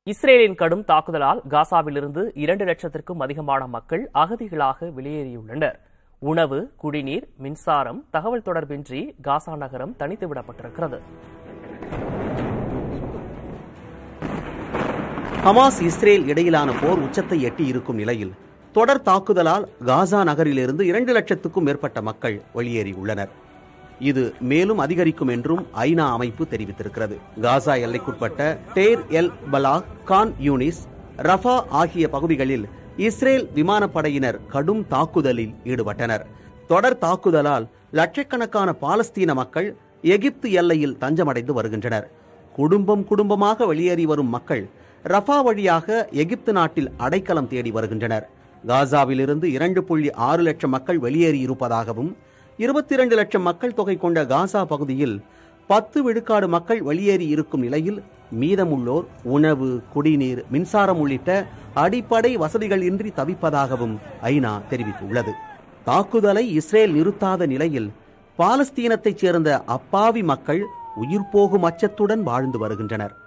இஸ்ரேலின் கடும் தாக்குதலால் காசாவிலிருந்து இரண்டு லட்சத்திற்கும் அதிகமான மக்கள் அகதிகளாக வெளியேறியுள்ளனர் உணவு குடிநீர் மின்சாரம் தகவல் தொடர்பின்றி காசா நகரம் தனித்து விடப்பட்டிருக்கிறது ஹமாஸ் இஸ்ரேல் இடையிலான போர் உச்சத்தை எட்டி இருக்கும் நிலையில் தொடர் தாக்குதலால் காசா நகரிலிருந்து இரண்டு லட்சத்துக்கும் மேற்பட்ட மக்கள் வெளியேறியுள்ளனர் இது மேலும் அதிகரிக்கும் என்றும் ஐநா அமைப்பு தெரிவித்திருக்கிறது காசா எல்லைக்குட்பட்ட Deir el Balah Khan Younis Rafah ஆகிய பகுதிகளில் இஸ்ரேல் விமானப்படையினர் கடும் தாக்குதலில் ஈடுபட்டனர் தொடர் தாக்குதலால் லட்சக்கணக்கான பாலஸ்தீன மக்கள் எகிப்து எல்லையில் தஞ்சமடைந்து வருகின்றனர் குடும்பம் குடும்பமாக வெளியேறி வரும் மக்கள் ரஃபா வழியாக எகிப்து நாட்டில் அடைக்கலம் தேடி வருகின்றனர் காசாவிலிருந்து இரண்டு புள்ளி ஆறு லட்சம் மக்கள் வெளியேறி இருப்பதாகவும் இருபத்தி இரண்டு லட்சம் மக்கள் தொகை கொண்ட காசா பகுதியில் பத்து விழுக்காடு மக்கள் வெளியேறி இருக்கும் நிலையில் மீதமுள்ளோர் உணவு குடிநீர் மின்சாரம் உள்ளிட்ட அடிப்படை வசதிகள் இன்றி தவிப்பதாகவும் ஐநா தெரிவித்துள்ளது தாக்குதலை இஸ்ரேல் நிறுத்தாத நிலையில் பாலஸ்தீனத்தைச் சேர்ந்த அப்பாவி மக்கள் உயிர் போகும் அச்சத்துடன் வாழ்ந்து வருகின்றனர்